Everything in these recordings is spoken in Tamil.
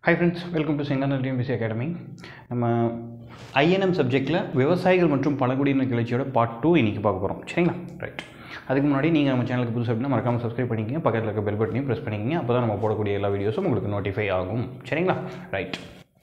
high friends welcome to Sengandal TMPC academy நம்ம ஐஎன்எம் சப்ஜெக்ட்டில் விவசாயிகள் மற்றும் பழங்குடியினர் கிளர்ச்சியோட பார்ட் டூ இன்றைக்கி பார்க்க போகிறோம் சரிங்களா ரைட் அதுக்கு முன்னாடி நீங்கள் நம்ம சேனலுக்கு புதுசு அப்படின்னா மறக்காமல் சப்ஸ்கிரைப் பண்ணிக்கங்க பக்கத்தில் இருக்க பெல் பட்டனையும் ப்ரெஸ் பண்ணிக்கங்க அப்போ தான் நம்ம போடக்கூடிய எல்லா வீடியோஸும் உங்களுக்கு நோட்டிஃபை ஆகும் சரிங்களா ரைட்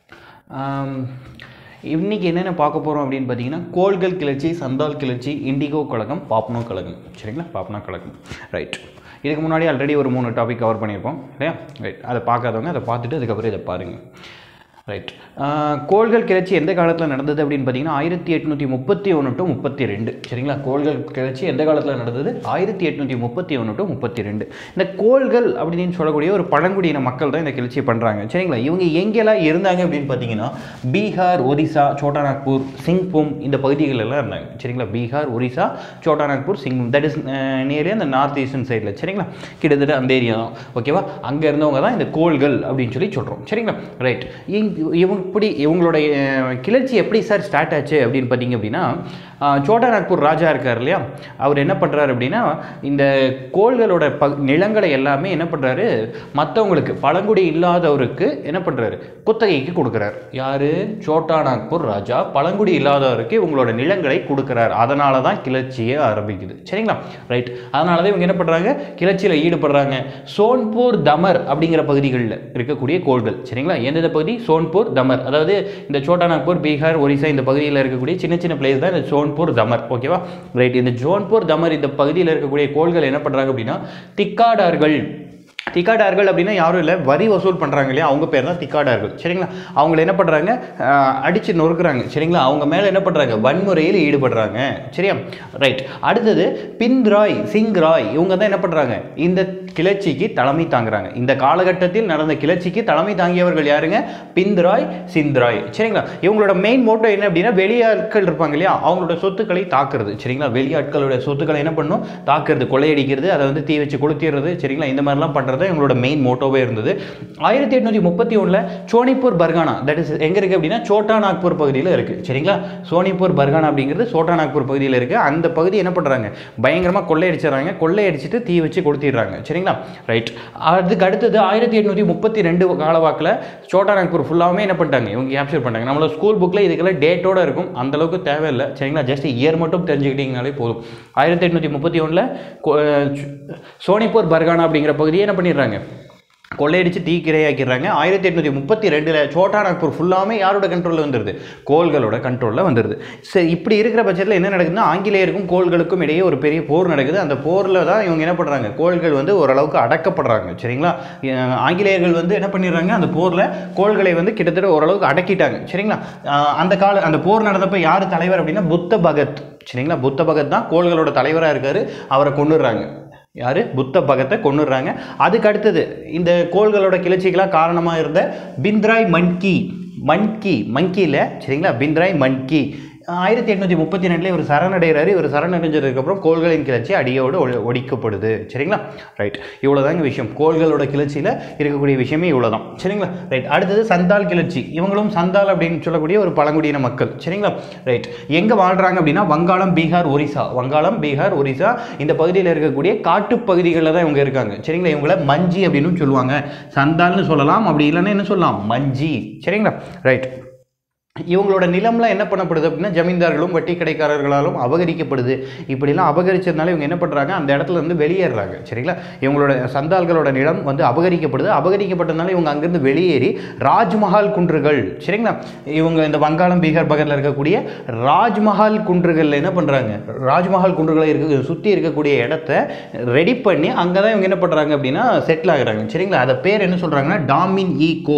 இன்றைக்கி என்னென்ன பார்க்க போகிறோம் அப்படின்னு பார்த்தீங்கன்னா கோள்கள் கிளர்ச்சி சந்தால் கிளர்ச்சி இண்டிகோ கழகம் பாப்னோ கழகம் சரிங்களா பாப்னோ கழகம் ரைட் இதுக்கு முன்னாடி ஆல்ரெடி ஒரு மூணு டாபிக் கவர் பண்ணியிருப்போம் இல்லையா ரைட் அதை பார்க்காதவங்க அதை பார்த்துட்டு அதுக்கப்புறம் இதை பாருங்கள் ரைட் கோள்கள் கிளர்ச்சி எந்த காலத்தில் நடந்தது அப்படின்னு பார்த்தீங்கன்னா ஆயிரத்தி எட்நூற்றி முப்பத்தி ஒன்று டு முப்பத்தி ரெண்டு சரிங்களா கோள்கள் கிளர்ச்சி எந்த காலத்தில் நடந்தது ஆயிரத்தி எட்நூற்றி முப்பத்தி ஒன்று டு முப்பத்தி ரெண்டு இந்த கோள்கள் அப்படின்னு சொல்லக்கூடிய ஒரு பழங்குடியின மக்கள் தான் இந்த கிளர்ச்சியை பண்ணுறாங்க சரிங்களா இவங்க எங்கெல்லாம் இருந்தாங்க அப்படின்னு பார்த்தீங்கன்னா பீகார் ஒரிசா சோட்டா நாக்பூர் சிங்பூம் இந்த பகுதிகள் எல்லாம் இருந்தாங்க சரிங்களா Bihar Orissa Chota Nagpur Singhbhum that is nearly அந்த நார்த் ஈஸ்டர்ன் சைடில் சரிங்களா கிட்டத்தட்ட அந்த ஏரியா தான் ஓகேவா அங்கே இருந்தவங்க தான் இந்த கோள்கள் அப்படின்னு சொல்லி சொல்கிறோம் சரிங்களா ரைட் இவங்க இப்படி இவங்களுடைய அஹ், கிளர்ச்சி எப்படி சார் ஸ்டார்ட் ஆச்சு அப்படின்னு பார்த்தீங்க அப்படின்னா அஹ், சோட்டா நாக்பூர் ராஜா இருக்கார் இல்லையா அவர் என்ன பண்ணுறாரு அப்படின்னா இந்த கோள்களோட ப நிலங்களை எல்லாமே என்ன பண்ணுறாரு மற்றவங்களுக்கு பழங்குடி இல்லாதவருக்கு என்ன பண்ணுறாரு குத்தகைக்கு கொடுக்குறாரு யார் சோட்டா நாக்பூர் ராஜா பழங்குடி இல்லாதவருக்கு இவங்களோட நிலங்களை கொடுக்குறாரு அதனால தான் கிளர்ச்சியே ஆரம்பிக்குது சரிங்களா ரைட் அதனால தான் இவங்க என்ன பண்ணுறாங்க கிளர்ச்சியில் ஈடுபடுறாங்க சோன்பூர் தமர் அப்படிங்கிற பகுதிகளில் இருக்கக்கூடிய கோள்கள் சரிங்களா எந்தெந்த பகுதி சோன்பூர் தமர் அதாவது இந்த சோட்டா நாக்பூர் பீகார் ஒரிசா இந்த பகுதியில் இருக்கக்கூடிய சின்ன சின்ன பிளேஸ் தான் இந்த சோன்பூர் தமர் ஓகேவா ரைட் இந்த ஜோன்பூர் தமர் இந்த பகுதியில் இருக்கக்கூடிய கோள்கள் என்ன பண்ணுறாங்க அப்படின்னா திக்காடார்கள் திக்காடார்கள் அப்படின்னா யாரும் இல்லை வரி வசூல் பண்ணுறாங்க இல்லையா அவங்க பேர் தான் திக்காடார்கள் சரிங்களா அவங்கள என்ன பண்ணுறாங்க அடித்து நொறுக்குறாங்க சரிங்களா அவங்க மேலே என்ன பண்ணுறாங்க வன்முறையில் ஈடுபடுறாங்க சரியா ரைட் அடுத்தது பின்ராய் சிங் ராய் இவங்க தான் என்ன பண்ணுறாங்க இந்த கிளர்ச்சிக்கு தலைமை தாங்குறாங்க இந்த காலகட்டத்தில் நடந்த கிளர்ச்சிக்கு தலைமை தாங்கியவர்கள் யாருங்க பிந்த்ராய் சிந்த்ராய் சரிங்களா இவங்களோட மெயின் மோட்டோ என்ன அப்படின்னா வெளியாட்கள் இருப்பாங்க இல்லையா அவங்களோட சொத்துக்களை தாக்குறது சரிங்களா வெளியாட்களோட சொத்துக்களை என்ன பண்ணும் தாக்குறது கொள்ளையடிக்கிறது அதை வந்து தீ வச்சு கொளுத்திடுறது சரிங்களா இந்த மாதிரிலாம் பண்ணுறது இவங்களோட மெயின் மோட்டோவே இருந்தது ஆயிரத்தி எட்நூற்றி முப்பத்தி ஒன்றில் சோனிப்பூர் பர்கானா தட் இஸ் எங்கே இருக்குது அப்படின்னா சோட்டா நாக்பூர் பகுதியில் இருக்குது சரிங்களா சோனிப்பூர் பர்கானா அப்படிங்கிறது சோட்டா நாக்பூர் பகுதியில் இருக்குது அந்த பகுதி என்ன பண்ணுறாங்க பயங்கரமாக கொள்ளையடிச்சிடறாங்க கொள்ளையடிச்சிட்டு தீ வச்சு கொளுத்திடுறாங்க சரிங்களா ரைட் அதுக்கு அடுத்தது ஆயிரத்தி எட்நூற்றி முப்பத்தி ரெண்டு காலவாக்கில் சோட்டா நாக்பூர் ஃபுல்லாகவே என்ன பண்ணிட்டாங்க இவங்க கேப்சர் பண்ணிட்டாங்க நம்மளோட ஸ்கூல் புக்கில் இதுக்கெல்லாம் டேட்டோட இருக்கும் அந்த அளவுக்கு தேவையில்லை சரிங்களா ஜஸ்ட் இயர் மட்டும் தெரிஞ்சுக்கிட்டீங்கனாலே போதும் ஆயிரத்தி எட்நூற்றி முப்பத்தி ஒன்றில் சோனிப்பூர் பர்கானா அப்படிங்கிற பகுதியை என்ன பண்ணிடுறாங்க கொள்ளையடிச்சு தீ கிரையாக்கிறாங்க ஆயிரத்தி எட்நூற்றி முப்பத்தி ரெண்டில் சோட்டா நாக்பூர் ஃபுல்லாமே யாரோட கண்ட்ரோலில் வந்துடுது கோள்களோட கண்ட்ரோலில் வந்துடுது சரி இப்படி இருக்கிற பட்சத்தில் என்ன நடக்குதுன்னா ஆங்கிலேயருக்கும் கோள்களுக்கும் இடையே ஒரு பெரிய போர் நடக்குது அந்த போரில் தான் இவங்க என்ன பண்ணுறாங்க கோள்கள் வந்து ஓரளவுக்கு அடக்கப்படுறாங்க சரிங்களா அஹ் ஆங்கிலேயர்கள் வந்து என்ன பண்ணிடுறாங்க அந்த போரில் கோள்களை வந்து கிட்டத்தட்ட ஓரளவுக்கு அடக்கிட்டாங்க சரிங்களா அஹ் அந்த கால அந்த போர் நடந்தப்போ யார் தலைவர் அப்படின்னா புத்த பகத் சரிங்களா புத்த பகத் தான் கோள்களோட தலைவராக இருக்காரு அவரை கொண்டுடுறாங்க யார் புத்த பகத்தை கொண்டுடுறாங்க அதுக்கு அடுத்தது இந்த கோள்களோட கிளர்ச்சிக்கெல்லாம் காரணமாக இருந்த பிந்த்ராய் மன்கி மன்கி மங்கியில் சரிங்களா பிந்த்ராய் மன்கி ஆயிரத்தி எட்நூற்றி முப்பத்தி ரெண்டில் இவர் சரணடைகிறாரு இவர் சரணடைஞ்சதுக்கப்புறம் கோள்களின் கிளர்ச்சி அடியோடு ஒழி- ஒழிக்கப்படுது சரிங்களா ரைட் இவ்வளோதாங்க விஷயம் கோள்களோட கிளர்ச்சியில் இருக்கக்கூடிய விஷயமே இவ்வளோதான் சரிங்களா ரைட் அடுத்தது சந்தால் கிளர்ச்சி இவங்களும் சந்தால் அப்படின்னு சொல்லக்கூடிய ஒரு பழங்குடியின மக்கள் சரிங்களா ரைட் எங்கே வாழ்கிறாங்க அப்படின்னா வங்காளம் பீகார் ஒரிசா வங்காளம் பீகார் ஒரிசா இந்த பகுதியில் இருக்கக்கூடிய காட்டுப்பகுதிகளில் தான் இவங்க இருக்காங்க சரிங்களா இவங்கள மஞ்சி அப்படின்னு சொல்லுவாங்க சந்தால்னு சொல்லலாம் அப்படி இல்லைன்னா என்ன சொல்லலாம் மஞ்சி சரிங்களா ரைட் இவங்களோட நிலம்லாம் என்ன பண்ணப்படுது அப்படின்னா ஜமீன்தார்களும் வட்டி கடைக்காரர்களாலும் அபகரிக்கப்படுது இப்படிலாம் அபகரிச்சதுனால இவங்க என்ன பண்ணுறாங்க அந்த இடத்துல இருந்து வெளியேறாங்க சரிங்களா இவங்களோட சந்தால்களோட நிலம் வந்து அபகரிக்கப்படுது அபகரிக்கப்பட்டதுனால இவங்க அங்கேருந்து வெளியேறி ராஜ்மஹால் குன்றுகள் சரிங்களா இவங்க இந்த வங்காளம் பீகார் பக்கத்தில் இருக்கக்கூடிய ராஜ்மஹால் குன்றுகளில் என்ன பண்ணுறாங்க ராஜ்மஹால் குன்றுகளை இருக்க சுற்றி இருக்கக்கூடிய இடத்த ரெடி பண்ணி அங்கே தான் இவங்க என்ன பண்ணுறாங்க அப்படின்னா செட்டில் ஆகுறாங்க சரிங்களா அதை பேர் என்ன சொல்கிறாங்கன்னா டாமின் ஈகோ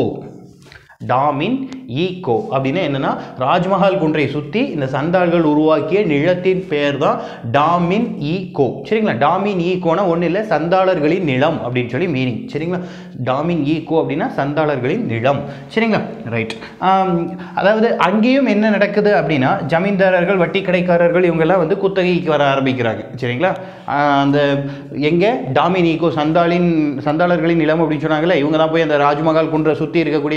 டாமின் ஈகோ அப்படின்னா என்னன்னா ராஜ்மஹால் குன்றை சுற்றி இந்த சந்தால்கள் உருவாக்கிய நிலத்தின் பெயர் தான் டாமின் ஈகோ சரிங்களா டாமின் ஈகோனா ஒன்றும் இல்லை சந்தாளர்களின் நிலம் அப்படின்னு சொல்லி மீனிங் சரிங்களா டாமின் ஈகோ அப்படின்னா சந்தாளர்களின் நிலம் சரிங்களா ரைட் அதாவது அங்கேயும் என்ன நடக்குது அப்படின்னா ஜமீன்தாரர்கள் வட்டி கடைக்காரர்கள் இவங்கெல்லாம் வந்து குத்தகைக்கு வர ஆரம்பிக்கிறாங்க சரிங்களா ஆஹ் அந்த எங்கே டாமின் ஈகோ சந்தாலின் சந்தாளர்களின் நிலம் அப்படின்னு சொன்னாங்கல்ல இவங்க தான் போய் அந்த ராஜ்மஹால் குன்றை சுற்றி இருக்கக்கூடிய பகுதியெல்லாம்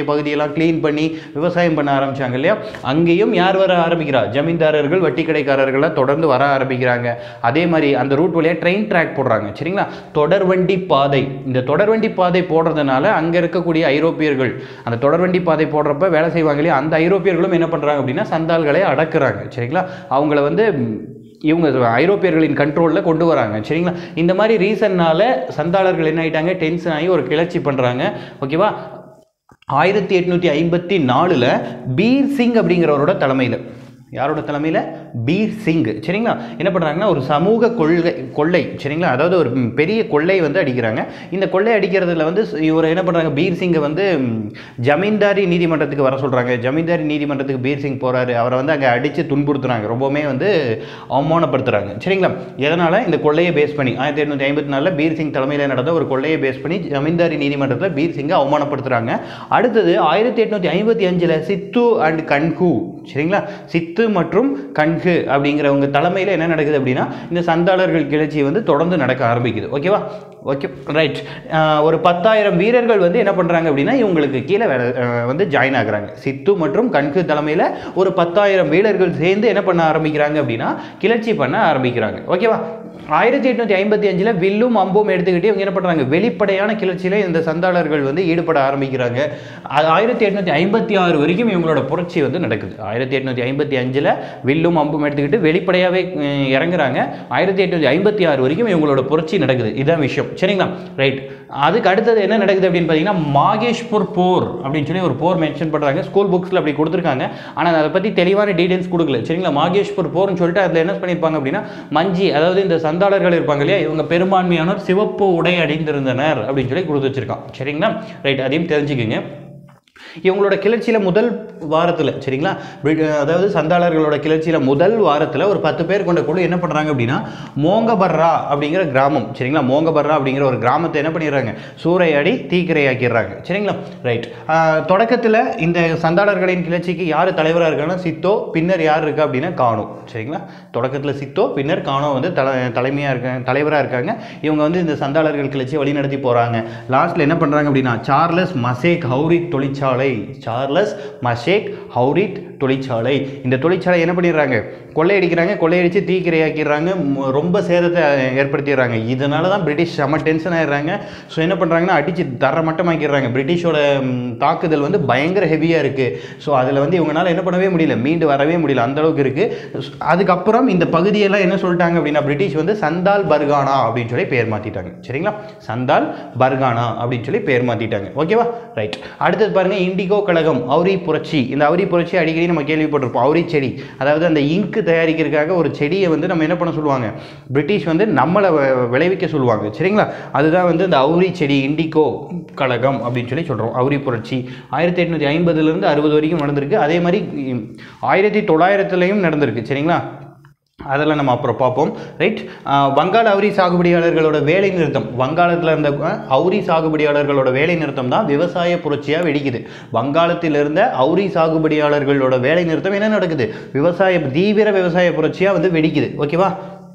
எல்லாம் க்ளீன் பண்ணி விவசாயம் பண்ண ஆரம்பிச்சாங்க இல்லையா அங்கேயும் யார் வர ஆரம்பிக்கிறா ஜமீன்தாரர்கள் வட்டி கடைக்காரர்கள்லாம் தொடர்ந்து வர ஆரம்பிக்கிறாங்க அதே மாதிரி அந்த ரூட் வழியாக ட்ரெயின் ட்ராக் போடுறாங்க சரிங்களா தொடர்வண்டி பாதை இந்த தொடர்வண்டி பாதை போடுறதுனால அங்கே இருக்கக்கூடிய ஐரோப்பியர்கள் அந்த தொடர்வண்டி பாதை போடுறப்ப வேலை செய்வாங்க இல்லையா அந்த ஐரோப்பியர்களும் என்ன பண்ணுறாங்க அப்படின்னா சந்தால்களை அடக்குறாங்க சரிங்களா அவங்கள வந்து ம், இவங்க ஐரோப்பியர்களின் கண்ட்ரோலில் கொண்டு வராங்க சரிங்களா இந்த மாதிரி ரீசன்னால சந்தாளர்கள் என்ன ஆயிட்டாங்க டென்ஷன் ஆகி ஒரு கிளர்ச்சி பண்ணுறாங்க ஓகேவா ஆயிரத்தி எட்நூற்றி ஐம்பத்தி நாலில் பீர் சிங் அப்படிங்கிறவரோட தலைமையில் யாரோட தலைமையில் பீர் சிங் சரிங்களா என்ன பண்ணுறாங்கன்னா ஒரு சமூக கொள்கை கொள்ளை சரிங்களா அதாவது ஒரு ம், பெரிய கொள்ளை வந்து அடிக்கிறாங்க இந்த கொள்ளை அடிக்கிறதுல வந்து ஸ்- இவர் என்ன பண்ணுறாங்க பீர் சிங்கை வந்து ம், ஜமீன்தாரி நீதிமன்றத்துக்கு வர சொல்கிறாங்க ஜமீன்தாரி நீதிமன்றத்துக்கு பீர் சிங் போகிறாரு அவரை வந்து அங்கே அடித்து துன்புறுத்துறாங்க ரொம்பவுமே வந்து அவமானப்படுத்துகிறாங்க சரிங்களா எதனால் இந்த கொள்ளையை பேஸ் பண்ணி ஆயிரத்தி எட்நூற்றி ஐம்பத்தி நாலில் பீர் சிங் தலைமையில் நடந்த ஒரு கொள்ளையை பேஸ் பண்ணி ஜமீன்தாரி நீதிமன்றத்தில் பீர் சிங்கை அவமானப்படுத்துகிறாங்க அடுத்தது ஆயிரத்தி எட்நூற்றி ஐம்பத்தி அஞ்சில் சித்து அண்ட் கன்ஹூ சரிங்களா சித்து மற்றும் கன்ஹு அப்படிங்கிறவங்க தலைமையில் என்ன நடக்குது அப்படின்னா இந்த சந்தாளர்கள் கிளர்ச்சி வந்து தொடர்ந்து நடக்க ஆரம்பிக்குது ஓகேவா ஓகே ரைட் ஒரு பத்தாயிரம் வீரர்கள் வந்து என்ன பண்ணுறாங்க அப்படின்னா இவங்களுக்கு கீழே வேலை அஹ், வந்து ஜாயின் ஆகுறாங்க சித்து மற்றும் கண்கு தலைமையில் ஒரு பத்தாயிரம் வீரர்கள் சேர்ந்து என்ன பண்ண ஆரம்பிக்கிறாங்க அப்படின்னா கிளர்ச்சி பண்ண ஆரம்பிக்கிறாங்க ஓகேவா ஆயிரத்தி எட்நூற்றி ஐம்பத்தி அஞ்சில் வில்லும் அம்பும் எடுத்துக்கிட்டு இவங்க என்ன பண்ணுறாங்க வெளிப்படையான கிளர்ச்சியில் இந்த சந்தாளர்கள் வந்து ஈடுபட ஆரம்பிக்கிறாங்க அது ஆயிரத்தி எட்நூற்றி ஐம்பத்தி ஆறு வரைக்கும் இவங்களோட புரட்சி வந்து நடக்குது ஆயிரத்தி எட்நூற்றி ஐம்பத்தி அஞ்சில் வில்லும் அம்பும் எடுத்துக்கிட்டு வெளிப்படையாகவே அஹ், இறங்குறாங்க ஆயிரத்தி எட்நூற்றி ஐம்பத்தி ஆறு வரைக்கும் இவங்களோட புரட்சி நடக்குது இதான் விஷயம் சரிங்களா ரைட் அதுக்கு அடுத்தது என்ன நடக்குது அப்படின்னு பார்த்தீங்கன்னா மாகேஷ்பூர் போர் அப்படின்னு சொல்லி ஒரு போர் மென்ஷன் பண்ணுறாங்க ஸ்கூல் புக்ஸில் அப்படி கொடுத்துருக்காங்க ஆனால் அதை பற்றி தெளிவான டீடைல்ஸ் கொடுக்கல சரிங்களா மாகேஷ்பூர் போர்னு சொல்லிட்டு அதில் என்ன பண்ணியிருப்பாங்க அப்படின்னா மஞ்சி அதாவது இந்த சந்தாளர்கள் இருப்பாங்க இல்லையா இவங்க பெரும்பான்மையானோர் சிவப்பு உடை அணிந்திருந்தனர் அப்படின்னு சொல்லி கொடுத்து வச்சிருக்கான் சரிங்களா ரைட் அதையும் தெரிஞ்சுக்கோங்க இவங்களோட கிளர்ச்சியில் முதல் வாரத்தில் சரிங்களா பிரி- அதாவது சந்தாளர்களோட கிளர்ச்சியில் முதல் வாரத்தில் ஒரு பத்து பேர் கொண்ட குழு என்ன பண்ணுறாங்க அப்படின்னா மோங்கபர்ரா அப்படிங்கிற கிராமம் சரிங்களா மோங்கபர்ரா அப்படிங்கிற ஒரு கிராமத்தை என்ன பண்ணிடுறாங்க சூறையாடி தீக்கிரையாக்கிடுறாங்க சரிங்களா ரைட் தொடக்கத்தில் இந்த சந்தாளர்களின் கிளர்ச்சிக்கு யார் தலைவராக இருக்காங்கன்னா சித்தோ பின்னர் யார் இருக்கா அப்படின்னா கானோ சரிங்களா தொடக்கத்தில் சித்தோ பின்னர் கானோ வந்து தலை தலைமையாக இருக்காங்க தலைவராக இருக்காங்க இவங்க வந்து இந்த சந்தாளர்கள் கிளர்ச்சியை வழிநடத்தி போகிறாங்க லாஸ்ட்டில் என்ன பண்ணுறாங்க அப்படின்னா சார்லஸ் மசேக் ஹவுரித் தொழிற்சாலை சார்லஸ் மசேக் ஹவுரித் தொழிற்சாலை இந்த தொழிற்சாலை என்ன பண்ணிடுறாங்க கொள்ளையடிக்கிறாங்க கொள்ளையடிச்சு தீக்கிரையாக்கிடுறாங்க ம- ரொம்ப சேதத்தை ஏற்படுத்திடுறாங்க இதனால தான் பிரிட்டிஷ் செம டென்ஷன் ஆயிடுறாங்க ஸோ என்ன பண்ணுறாங்கன்னா அடித்து தர மட்டமாக்கிடுறாங்க பிரிட்டிஷோட ம், தாக்குதல் வந்து பயங்கர ஹெவியாக இருக்குது ஸோ அதில் வந்து இவங்களால என்ன பண்ணவே முடியல மீண்டு வரவே முடியல அந்த அளவுக்கு இருக்குது அதுக்கப்புறம் இந்த பகுதியெல்லாம் என்ன சொல்லிட்டாங்க அப்படின்னா பிரிட்டிஷ் வந்து சந்தால் பர்கானா அப்படின்னு சொல்லி பேர் மாற்றிட்டாங்க சரிங்களா சந்தால் பர்கானா அப்படின்னு சொல்லி பேர் மாற்றிட்டாங்க ஓகேவா ரைட் அடுத்தது பாருங்க இண்டிகோ கழகம் அவுரி புரட்சி இந்த அவுரி புரட்சி அடிக்கடி நம்ம கேள்விப்பட்டிருப்போம் அவுரி செடி அதாவது அந்த இங்கு தயாரிக்கிறதுக்காக ஒரு செடியை வந்து நம்ம என்ன பண்ண சொல்லுவாங்க பிரிட்டிஷ் வந்து நம்மளை வ- விளைவிக்க சொல்லுவாங்க சரிங்களா அதுதான் வந்து இந்த அவுரி செடி இண்டிகோ கழகம் அப்படின்னு சொல்லி சொல்கிறோம் அவுரி புரட்சி ஆயிரத்தி எட்நூற்றி ஐம்பதுலேருந்து அறுபது வரைக்கும் நடந்திருக்கு அதே மாதிரி உம், ஆயிரத்தி தொள்ளாயிரத்துலையும் நடந்திருக்கு சரிங்களா அதெல்லாம் நம்ம அப்புறம் பார்ப்போம் ரைட் வங்காள அவுரி சாகுபடியாளர்களோட வேலை நிறுத்தம் வங்காளத்தில் இருந்த அஹ், அவுரி சாகுபடியாளர்களோட வேலை நிறுத்தம் தான் விவசாய புரட்சியாக வெடிக்குது வங்காளத்தில் இருந்த அவுரி சாகுபடியாளர்களோட வேலை நிறுத்தம் என்ன நடக்குது விவசாய தீவிர விவசாய புரட்சியாக வந்து வெடிக்குது ஓகேவா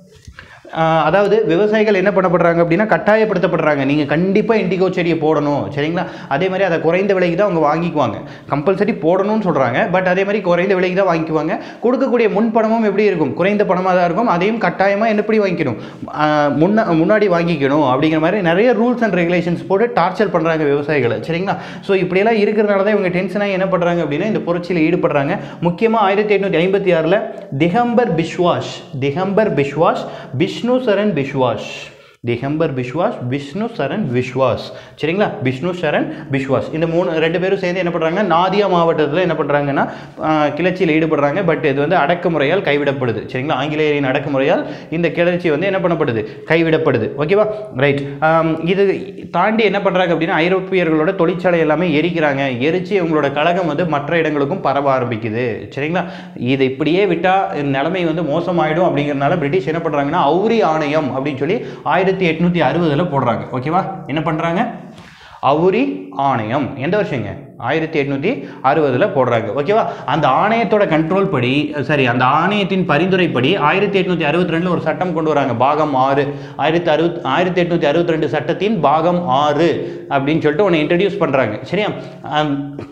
ஆஹ் அதாவது விவசாயிகள் என்ன பண்ணப்படுறாங்க அப்படின்னா கட்டாயப்படுத்தப்படுறாங்க நீங்கள் கண்டிப்பாக இண்டிகோ செடியை போடணும் சரிங்களா அதே மாதிரி அதை குறைந்த விலைக்கு தான் அவங்க வாங்கிக்குவாங்க கம்பல்சரி போடணும்னு சொல்கிறாங்க பட் அதே மாதிரி குறைந்த விலைக்கு தான் வாங்கிக்குவாங்க கொடுக்கக்கூடிய முன்பணமும் எப்படி இருக்கும் குறைந்த பணமாக தான் இருக்கும் அதையும் கட்டாயமாக எப்படி வாங்கிக்கணும் ஆஹ் முன்ன முன்னாடி வாங்கிக்கணும் அப்படிங்கிற மாதிரி நிறைய ரூல்ஸ் அண்ட் ரெகுலேஷன்ஸ் போட்டு டார்ச்சர் பண்ணுறாங்க விவசாயிகளை சரிங்களா ஸோ இப்படியெல்லாம் இருக்கிறனால தான் இவங்க டென்ஷனாக என்ன பண்ணுறாங்க அப்படின்னா இந்த புரட்சியில் ஈடுபடுறாங்க முக்கியமாக ஆயிரத்தி எட்நூற்றி ஐம்பத்தி ஆறில் திகம்பர் பிஸ்வாஸ் திகம்பர் பிஸ்வாஸ் விஷ்ணு சரண் பிஸ்வாஸ் திகம்பர் பிஸ்வாஸ் விஷ்ணு சரண் விஸ்வாஸ் சரிங்களா விஷ்ணு சரண் பிஸ்வாஸ் இந்த மூணு ரெண்டு பேரும் சேர்ந்து என்ன பண்ணுறாங்க நாதியா மாவட்டத்தில் என்ன பண்ணுறாங்கன்னா கிளர்ச்சியில் ஈடுபடுறாங்க பட் இது வந்து அடக்குமுறையால் கைவிடப்படுது சரிங்களா ஆங்கிலேயரின் அடக்குமுறையால் இந்த கிளர்ச்சி வந்து என்ன பண்ணப்படுது கைவிடப்படுது ஓகேவா ரைட் இது தாண்டி என்ன பண்ணுறாங்க அப்படின்னா ஐரோப்பியர்களோட தொழிற்சாலை எல்லாமே எரிக்கிறாங்க எரிச்சு இவங்களோட கழகம் வந்து மற்ற இடங்களுக்கும் பரவ ஆரம்பிக்குது சரிங்களா இதை இப்படியே விட்டால் நிலைமை வந்து மோசமாயிடும் அப்படிங்கிறனால பிரிட்டிஷ் என்ன பண்ணுறாங்கன்னா அவுரி ஆணையம் அப்படின்னு சொல்லி ஆயிரத்தி எட்நூற்றி அறுபதில் போடுறாங்க ஓகேவா என்ன பண்ணுறாங்க அவுரி ஆணையம் எந்த வருஷங்க ஆயிரத்தி எட்நூற்றி அறுபதில் போடுறாங்க ஓகேவா அந்த ஆணையத்தோட கண்ட்ரோல் படி சரி அந்த ஆணையத்தின் பரிந்துரைப்படி ஆயிரத்தி எட்நூற்றி அறுபத்தி ரெண்டில் ஒரு சட்டம் கொண்டு வராங்க பாகம் ஆறு ஆயிரத்தி அறுபத் ஆயிரத்தி எட்நூற்றி அறுபத்தி ரெண்டு சட்டத்தின் பாகம் ஆறு அப்படின்னு சொல்லிட்டு ஒன்று இன்ட்ரடியூஸ் பண்ணுறாங்க சரியா அம்,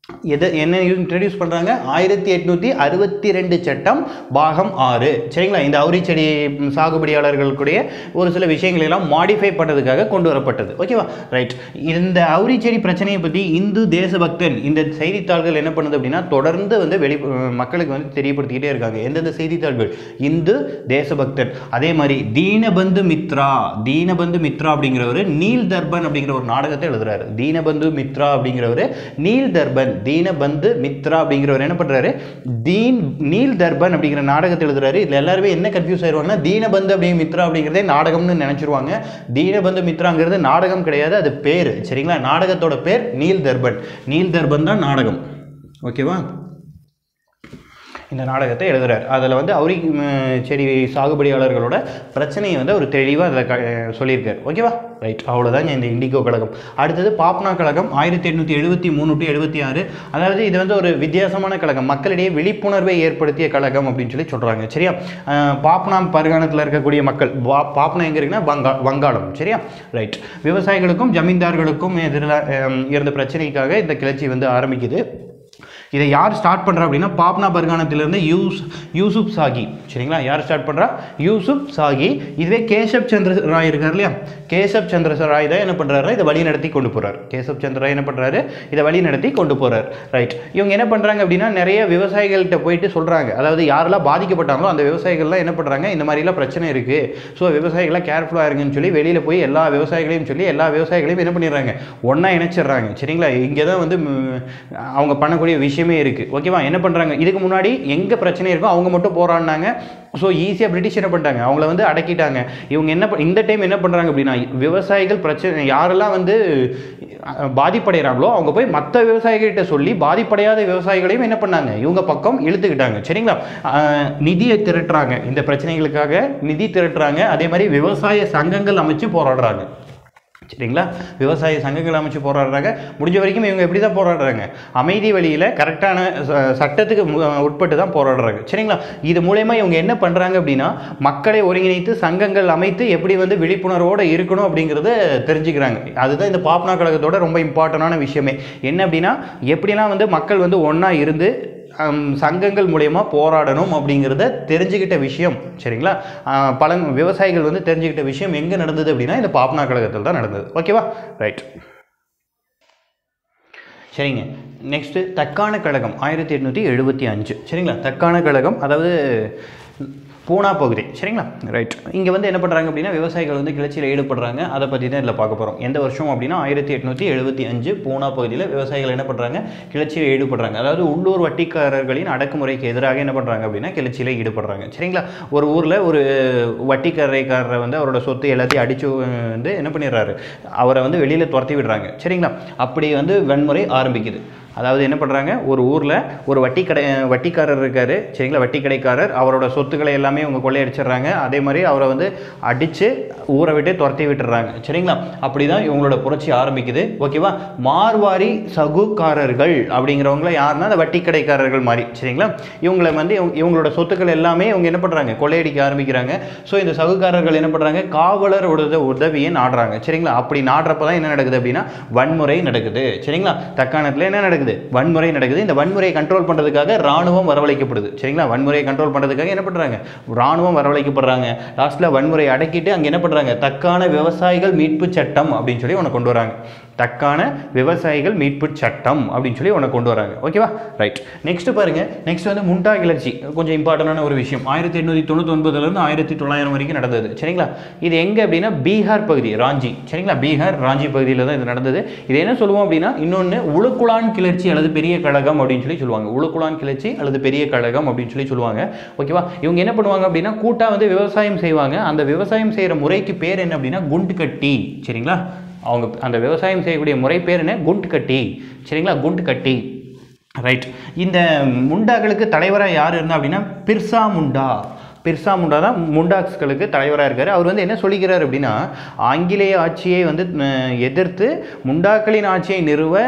எது என்ன இன்ட்ரடியூஸ் பண்ணுறாங்க ஆயிரத்தி எட்நூற்றி அறுபத்தி ரெண்டு சட்டம் பாகம் ஆறு சரிங்களா இந்த அவுரி செடி சாகுபடியாளர்களுக்குடைய ஒரு சில விஷயங்களை எல்லாம் மாடிஃபை பண்ணுறதுக்காக கொண்டு வரப்பட்டது ஓகேவா ரைட் இந்த அவுரி செடி பிரச்சனையை பற்றி இந்து தேசபக்தன் இந்த செய்தித்தாள்கள் என்ன பண்ணுது அப்படின்னா தொடர்ந்து வந்து வெளி மக்களுக்கு வந்து தெரியப்படுத்திக்கிட்டே இருக்காங்க எந்தெந்த செய்தித்தாள்கள் இந்து தேசபக்தன் அதே மாதிரி தீனபந்து மித்ரா தீனபந்து மித்ரா அப்படிங்கிறவர் நீல் தர்பன் அப்படிங்கிற ஒரு நாடகத்தை எழுதுறாரு தீனபந்து மித்ரா அப்படிங்கிறவர் நீல் தர்பன் தீனபந்து மித்ரா அப்படிங்கிறவர் என்ன பண்றாரு தீன் நீல் தர்பன் அப்படிங்கிற நாடகத்தை எழுதுறாரு இதுல எல்லாருமே என்ன கன்ஃபியூஸ் ஆயிடுவாங்கன்னா தீனபந்து அப்படிங்கிற மித்ரா அப்படிங்கிறதே நாடகம்னு நினைச்சிருவாங்க தீனபந்து மித்ராங்கிறது நாடகம் கிடையாது அது பேர் சரிங்களா நாடகத்தோட பேர் நீல் தர்பன் நீல் தர்பன் தான் நாடகம் ஓகேவா இந்த நாடகத்தை எழுதுறார் அதில் வந்து அவுரி ம், செடி சாகுபடியாளர்களோட பிரச்சனையை வந்து அவர் தெளிவாக அதில் க சொல்லியிருக்கார் ஓகேவா ரைட் அவ்வளோதாங்க இந்த இண்டிகோ கழகம் அடுத்தது பாப்னா கழகம் ஆயிரத்தி எண்ணூற்றி எழுபத்தி மூணு டு எழுபத்தி ஆறு அதாவது இது வந்து ஒரு வித்தியாசமான கழகம் மக்களிடையே விழிப்புணர்வை ஏற்படுத்திய கழகம் அப்படின்னு சொல்லி சொல்கிறாங்க சரியா அஹ், பாப்னா பருகாணத்தில் இருக்கக்கூடிய மக்கள் பா பாப்னா எங்கே இருக்குன்னா வங்கா வங்காளம் சரியா ரைட் விவசாயிகளுக்கும் ஜமீன்தார்களுக்கும் எதிரில் இருந்த பிரச்சனைக்காக இந்த கிளர்ச்சி வந்து ஆரம்பிக்குது இதை யார் ஸ்டார்ட் பண்ணுறா அப்படின்னா பாப்னா பர்கானத்திலிருந்து யூஸ் யூசுப் சாகி சரிங்களா யார் ஸ்டார்ட் பண்ணுறா யூசுப் சாகி இதுவே கேசப் சந்திர ராய் இருக்கார் இல்லையா கேசப் சந்திர ராய் தான் என்ன பண்ணுறாரு இதை வழி நடத்தி கொண்டு போகிறார் கேசப் சந்திர ராய் என்ன பண்ணுறாரு இதை வழி நடத்தி கொண்டு போகிறார் ரைட் இவங்க என்ன பண்ணுறாங்க அப்படின்னா நிறைய விவசாயிகள்கிட்ட போயிட்டு சொல்கிறாங்க அதாவது யாரெல்லாம் பாதிக்கப்பட்டாங்களோ அந்த விவசாயிகள்லாம் என்ன பண்ணுறாங்க இந்த மாதிரிலாம் பிரச்சனை இருக்குது ஸோ விவசாயிகளாக கேர்ஃபுல்லாக இருங்கன்னு சொல்லி வெளியில் போய் எல்லா விவசாயிகளையும் சொல்லி எல்லா விவசாயிகளையும் என்ன பண்ணிடுறாங்க ஒன்றா இணைச்சிடுறாங்க சரிங்களா இங்கே தான் வந்து ம், அவங்க பண்ணக்கூடிய விஷயமே இருக்குது ஓகேவா என்ன பண்ணுறாங்க இதுக்கு முன்னாடி எங்கே பிரச்சனை இருக்கோ அவங்க மட்டும் போராடினாங்க ஸோ ஈஸியாக பிரிட்டிஷ் என்ன பண்ணிட்டாங்க அவங்கள வந்து அடக்கிட்டாங்க இவங்க என்ன ப- இந்த டைம் என்ன பண்ணுறாங்க அப்படின்னா விவசாயிகள் பிரச்சனை யாரெல்லாம் வந்து அஹ், பாதிப்படைகிறாங்களோ அவங்க போய் மற்ற விவசாயிகள்கிட்ட சொல்லி பாதிப்படையாத விவசாயிகளையும் என்ன பண்ணாங்க இவங்க பக்கம் இழுத்துக்கிட்டாங்க சரிங்களா அஹ், நிதியை திரட்டுறாங்க இந்த பிரச்சனைகளுக்காக நிதி திரட்டுறாங்க அதே மாதிரி விவசாய சங்கங்கள் அமைச்சு போராடுறாங்க சரிங்களா விவசாய சங்கங்கள் அமைச்சு போராடுறாங்க முடிஞ்ச வரைக்கும் இவங்க எப்படி தான் போராடுறாங்க அமைதி வழியில் கரெக்டான ச- சட்டத்துக்கு மு- உட்பட்டு தான் போராடுறாங்க சரிங்களா இது மூலயமா இவங்க என்ன பண்ணுறாங்க அப்படின்னா மக்களை ஒருங்கிணைத்து சங்கங்கள் அமைத்து எப்படி வந்து விழிப்புணர்வோடு இருக்கணும் அப்படிங்கிறத தெரிஞ்சுக்கிறாங்க அதுதான் இந்த பாப்னா கழகத்தோட ரொம்ப இம்பார்ட்டண்டான விஷயமே என்ன அப்படின்னா எப்படிலாம் வந்து மக்கள் வந்து ஒன்றா இருந்து ஹம், சங்கங்கள் மூலயமா போராடணும் அப்படிங்கிறத தெரிஞ்சுக்கிட்ட விஷயம் சரிங்களா ஆஹ், பல விவசாயிகள் வந்து தெரிஞ்சுக்கிட்ட விஷயம் எங்கே நடந்தது அப்படின்னா இந்த பாப்னா கழகத்தில் தான் நடந்தது ஓகேவா ரைட் சரிங்க நெக்ஸ்ட்டு தக்கான கழகம் ஆயிரத்தி எட்நூற்றி எழுபத்தி அஞ்சு சரிங்களா தக்கான கழகம் அதாவது பூனா பகுதி சரிங்களா ரைட் இங்கே வந்து என்ன பண்ணுறாங்க அப்படின்னா விவசாயிகள் வந்து கிளர்ச்சியில் ஈடுபடுறாங்க அதை பற்றி தான் இதில் பார்க்க போகிறோம் எந்த வருஷம் அப்படின்னா ஆயிரத்தி எட்நூற்றி எழுபத்தி அஞ்சு பூனா பகுதியில் விவசாயிகள் என்ன பண்ணுறாங்க கிளர்ச்சியில் ஈடுபடுறாங்க அதாவது உள்ளூர் வட்டிக்காரர்களின் அடக்குமுறைக்கு எதிராக என்ன பண்ணுறாங்க அப்படின்னா கிளர்ச்சியில் ஈடுபடுறாங்க சரிங்களா ஒரு ஊரில் ஒரு வட்டிக்கரைக்காரரை வந்து அவரோட சொத்து எல்லாத்தையும் அடித்து வந்து என்ன பண்ணிடுறாரு அவரை வந்து வெளியில் துரத்தி விடுறாங்க சரிங்களா அப்படி வந்து வன்முறை ஆரம்பிக்குது அதாவது என்ன பண்ணுறாங்க ஒரு ஊரில் ஒரு வட்டி கடை வட்டிக்காரர் இருக்கார் சரிங்களா வட்டி கடைக்காரர் அவரோட சொத்துக்களை எல்லாமே இவங்க கொள்ளையடிச்சிடுறாங்க அதே மாதிரி அவரை வந்து அடித்து ஊரை விட்டு துரத்தி விட்டுறாங்க சரிங்களா அப்படி தான் இவங்களோட புரட்சி ஆரம்பிக்குது ஓகேவா மார்வாரி சகுக்காரர்கள் அப்படிங்கிறவங்கள யாருன்னா அந்த வட்டி கடைக்காரர்கள் மாதிரி சரிங்களா இவங்களை வந்து இவங்க- இவங்களோட சொத்துக்கள் எல்லாமே இவங்க என்ன பண்ணுறாங்க கொள்ளையடிக்க ஆரம்பிக்கிறாங்க ஸோ இந்த சகுக்காரர்கள் என்ன பண்ணுறாங்க காவலர் உத உதவியை நாடுறாங்க சரிங்களா அப்படி நாடுறப்ப தான் என்ன நடக்குது அப்படின்னா வன்முறை நடக்குது சரிங்களா தக்காணத்தில் என்ன நடக்குது வன்முறை நடக்குது இந்த வன்முறையை கண்ட்ரோல் பண்ணுறதுக்காக ராணுவம் வரவழைக்கப்படுது சரிங்களா வன்முறையை கண்ட்ரோல் பண்ணுறதுக்காக என்ன பண்ணுறாங்க ராணுவம் வரவழைக்கப்படுறாங்க லாஸ்ட்டில் வன்முறையை அடக்கிட்டு அங்கே என்ன பண்ணுறாங்க தக்கான விவசாயிகள் மீட்பு சட்டம் அப்படின்னு சொல்லி ஒன்று கொண்டு வராங்க தக்கான விவசாயிகள் மீட்பு சட்டம் அப்படின்னு சொல்லி ஒன்று கொண்டு வராங்க ஓகேவா ரைட் நெக்ஸ்ட் பாருங்க நெக்ஸ்ட் வந்து முண்டா கிளர்ச்சி கொஞ்சம் இம்பார்ட்டண்டான ஒரு விஷயம் ஆயிரத்தி எண்ணூற்றி தொண்ணூத்தொன்பதுலேருந்து ஆயிரத்தி தொள்ளாயிரம் வரைக்கும் நடந்தது சரிங்களா இது எங்கே அப்படின்னா பீகார் பகுதி ராஞ்சி சரிங்களா பீகார் ராஞ்சி பகுதியில் தான் இது நடந்தது இது என்ன சொல்லுவோம் அப்படின்னா இன்னொன்று உளுக்குளான் கிளர்ச்சி அல்லது பெரிய கழகம் அப்படின்னு சொல்லி சொல்லுவாங்க உளுக்குளான் கிளர்ச்சி அல்லது பெரிய கழகம் அப்படின்னு சொல்லி சொல்லுவாங்க ஓகேவா இவங்க என்ன பண்ணுவாங்க அப்படின்னா கூட்டா வந்து விவசாயம் செய்வாங்க அந்த விவசாயம் செய்கிற முறைக்கு பேர் என்ன அப்படின்னா குண்டு கட்டி சரிங்களா அவங்க அந்த விவசாயம் செய்யக்கூடிய முறை பேர் என்ன குண்டு கட்டி சரிங்களா குண்டு கட்டி ரைட் இந்த முண்டாக்களுக்கு தலைவராக யார் இருந்தா அப்படின்னா பிர்சா முண்டா பிர்சா முண்டா தான் முண்டாக்ஸ்களுக்கு தலைவராக இருக்கார் அவர் வந்து என்ன சொல்லிக்கிறார் அப்படின்னா ஆங்கிலேய ஆட்சியை வந்து அஹ், எதிர்த்து முண்டாக்களின் ஆட்சியை நிறுவ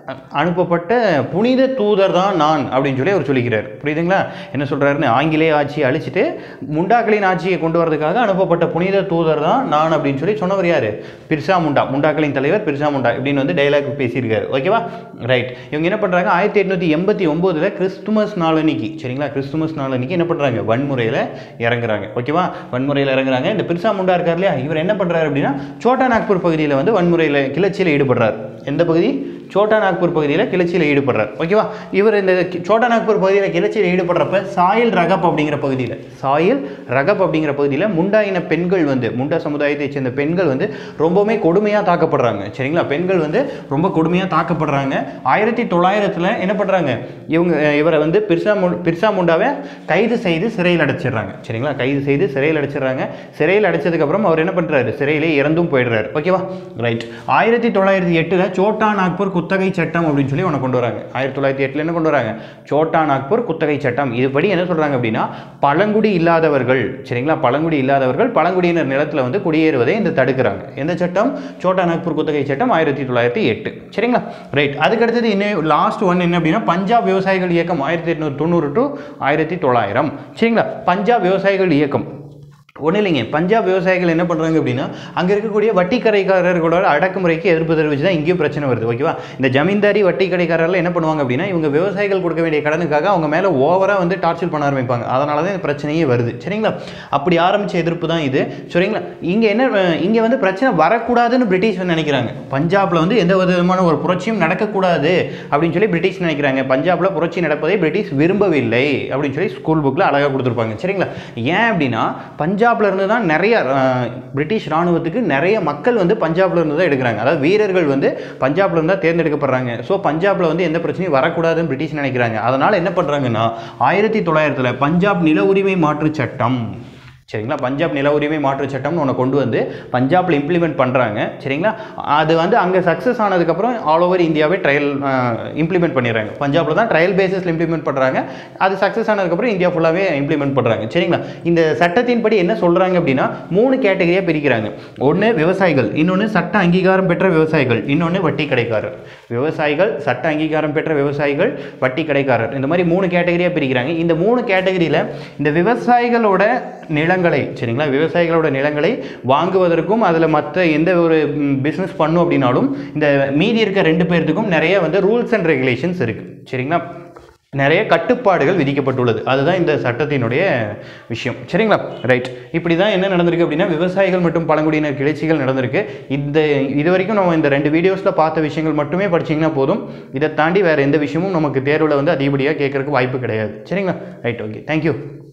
அ- அனுப்பப்பட்ட புனித தூதர் தான் நான் அப்படின்னு சொல்லி அவர் சொல்லிக்கிறார் புரியுதுங்களா என்ன சொல்றாருன்னு ஆங்கிலேய ஆட்சியை அழிச்சிட்டு முண்டாக்களின் ஆட்சியை கொண்டு வரதுக்காக அனுப்பப்பட்ட புனித தூதர் தான் நான் அப்படின்னு சொல்லி சொன்னவர் யாரு பிர்சா முண்டா முண்டாக்களின் தலைவர் பிர்சா முண்டா இப்படின்னு வந்து டைலாக் பேசியிருக்காரு ஓகேவா ரைட் இவங்க என்ன பண்றாங்க ஆயிரத்தி எட்நூத்தி எண்பத்தி ஒம்போதுல கிறிஸ்துமஸ் நாளன்னைக்கு சரிங்களா கிறிஸ்துமஸ் நாளன்னைக்கு என்ன பண்றாங்க வன்முறையில் இறங்குறாங்க ஓகேவா வன்முறையில் இறங்குறாங்க இந்த பிர்சா முண்டா இருக்கார் இல்லையா இவர் என்ன பண்றாரு அப்படின்னா சோட்டா நாக்பூர் பகுதியில் வந்து வன்முறையில் கிளர்ச்சியில் ஈடுபடுறார் எந்த பகுதி சோட்டா நாக்பூர் பகுதியில் கிளர்ச்சியில் ஈடுபடுறார் ஓகேவா இவர் இந்த கி- சோட்டா நாக்பூர் பகுதியில் கிளர்ச்சியில் ஈடுபடுறப்ப சாயில் ரகப் அப்படிங்கிற பகுதியில் சாயில் ரகப் அப்படிங்கிற பகுதியில் முண்டா இன பெண்கள் வந்து முண்டா சமுதாயத்தை சேர்ந்த பெண்கள் வந்து ரொம்பவுமே கொடுமையாக தாக்கப்படுறாங்க சரிங்களா பெண்கள் வந்து ரொம்ப கொடுமையாக தாக்கப்படுறாங்க ஆயிரத்தி தொள்ளாயிரத்தில் என்ன பண்ணுறாங்க இவங்க அஹ், இவரை வந்து பிர்சா மு பிர்சா முண்டாவை கைது செய்து சிறையில் அடைச்சிடுறாங்க சரிங்களா கைது செய்து சிறையில் அடைச்சிடுறாங்க சிறையில் அடைச்சதுக்கப்புறம் அவர் என்ன பண்ணுறாரு சிறையிலே இறந்தும் போயிடுறாரு ஓகேவா ரைட் ஆயிரத்தி தொள்ளாயிரத்தி எட்டில் சோட்டா நாக்பூர் குத்தகை சட்டம் அப்படின்னு சொல்லி ஒன்று கொண்டு வராங்க ஆயிரத்தி தொள்ளாயிரத்தி எட்டில் என்ன கொண்டு வராங்க சோட்டா நாக்பூர் குத்தகை சட்டம் இதுபடி என்ன சொல்கிறாங்க அப்படின்னா பழங்குடி இல்லாதவர்கள் சரிங்களா பழங்குடி இல்லாதவர்கள் பழங்குடியினர் நிலத்தில் வந்து குடியேறுவதை இந்த தடுக்கிறாங்க எந்த சட்டம் சோட்டா நாக்பூர் குத்தகை சட்டம் ஆயிரத்தி தொள்ளாயிரத்தி எட்டு சரிங்களா ரைட் அதுக்கடுத்தது இன்னும் லாஸ்ட் ஒன் என்ன அப்படின்னா பஞ்சாப் விவசாயிகள் இயக்கம் ஆயிரத்தி எட்நூறு தொண்ணூறு டு ஆயிரத்தி தொள்ளாயிரம் சரிங்களா பஞ்சாப் விவசாயிகள் இயக்கம் ஒன்றும் இல்லைங்க பஞ்சாப் விவசாயிகள் என்ன பண்ணுறாங்க அப்படின்னா அங்கே இருக்கக்கூடிய வட்டி கடைக்காரர்களோட அடக்குமுறைக்கு எதிர்ப்பு தெரிவித்து தான் இங்கேயும் பிரச்சனை வருது ஓகேவா இந்த ஜமீன்தாரி வட்டி கடைக்காரர்கள் என்ன பண்ணுவாங்க அப்படின்னா இவங்க விவசாயிகள் கொடுக்க வேண்டிய கடனுக்காக அவங்க மேலே ஓவராக வந்து டார்ச்சர் பண்ண ஆரம்பிப்பாங்க அதனால தான் இந்த பிரச்சனையே வருது சரிங்களா அப்படி ஆரம்பித்த எதிர்ப்பு தான் இது சரிங்களா இங்கே என்ன இங்கே வந்து பிரச்சனை வரக்கூடாதுன்னு பிரிட்டிஷ் வந்து நினைக்கிறாங்க பஞ்சாபில் வந்து எந்த விதமான ஒரு புரட்சியும் நடக்கக்கூடாது அப்படின்னு சொல்லி பிரிட்டிஷ் நினைக்கிறாங்க பஞ்சாபில் புரட்சி நடப்பதை பிரிட்டிஷ் விரும்பவில்லை அப்படின்னு சொல்லி ஸ்கூல் புக்கில் அழகாக கொடுத்துருப்பாங்க சரிங்களா ஏன் அப்படின்னா பஞ்சாப்ல இருந்து தான் நிறைய அஹ், பிரிட்டிஷ் ராணுவத்துக்கு நிறைய மக்கள் வந்து பஞ்சாப்ல இருந்து தான் எடுக்கிறாங்க அதாவது வீரர்கள் வந்து பஞ்சாப்ல இருந்து தான் தேர்ந்தெடுக்கப்படுறாங்க ஸோ பஞ்சாப்ல வந்து எந்த பிரச்சனையும் வரக்கூடாதுன்னு பிரிட்டிஷ் நினைக்கிறாங்க அதனால என்ன பண்றாங்கன்னா ஆயிரத்தி தொள்ளாயிரத்தில் பஞ்சாப் நில உரிமை மாற்று சட்டம் சரிங்களா பஞ்சாப் நில உரிமை மாற்று சட்டம்னு ஒன்று கொண்டு வந்து பஞ்சாப்ல இம்ப்ளிமெண்ட் பண்ணுறாங்க சரிங்களா அது வந்து அங்கே சக்ஸஸ் ஆனதுக்கப்புறம் ஆல் ஓவர் இந்தியாவே ட்ரையல் இம்ப்ளிமெண்ட் பண்ணிடுறாங்க பஞ்சாப்ல தான் ட்ரையல் பேசிஸில் இம்ப்ளிமெண்ட் பண்ணுறாங்க அது சக்ஸஸ் ஆனதுக்கப்புறம் இந்தியா ஃபுல்லாகவே இம்ப்ளிமெண்ட் பண்ணுறாங்க சரிங்களா இந்த சட்டத்தின்படி என்ன சொல்கிறாங்க அப்படின்னா மூணு கேட்டகரியாக பிரிக்கிறாங்க ஒன்று விவசாயிகள் இன்னொன்று சட்ட அங்கீகாரம் பெற்ற விவசாயிகள் இன்னொன்று வட்டி கடைக்காரர் விவசாயிகள் சட்ட அங்கீகாரம் பெற்ற விவசாயிகள் வட்டி கடைக்காரர் இந்த மாதிரி மூணு கேட்டகரியாக பிரிக்கிறாங்க இந்த மூணு கேட்டகரியில் இந்த விவசாயிகளோட நிலங்களை சரிங்களா விவசாயிகளோட நிலங்களை வாங்குவதற்கும் அதில் மற்ற எந்த ஒரு பிஸ்னஸ் பண்ணும் அப்படின்னாலும் இந்த மீதி இருக்க ரெண்டு பேர்த்துக்கும் நிறைய வந்து ரூல்ஸ் அண்ட் ரெகுலேஷன்ஸ் இருக்குது சரிங்களா நிறைய கட்டுப்பாடுகள் விதிக்கப்பட்டுள்ளது அதுதான் இந்த சட்டத்தினுடைய விஷயம் சரிங்களா ரைட் இப்படி தான் என்ன நடந்திருக்கு அப்படின்னா விவசாயிகள் மற்றும் பழங்குடியினர் கிளர்ச்சிகள் நடந்திருக்கு இந்த இது வரைக்கும் நம்ம இந்த ரெண்டு வீடியோஸில் பார்த்த விஷயங்கள் மட்டுமே படிச்சீங்கன்னா போதும் இதை தாண்டி வேறு எந்த விஷயமும் நமக்கு தேர்வில் வந்து அதிகப்படியாக கேட்கறதுக்கு வாய்ப்பு கிடையாது சரிங்களா ரைட் ஓகே தேங்க்யூ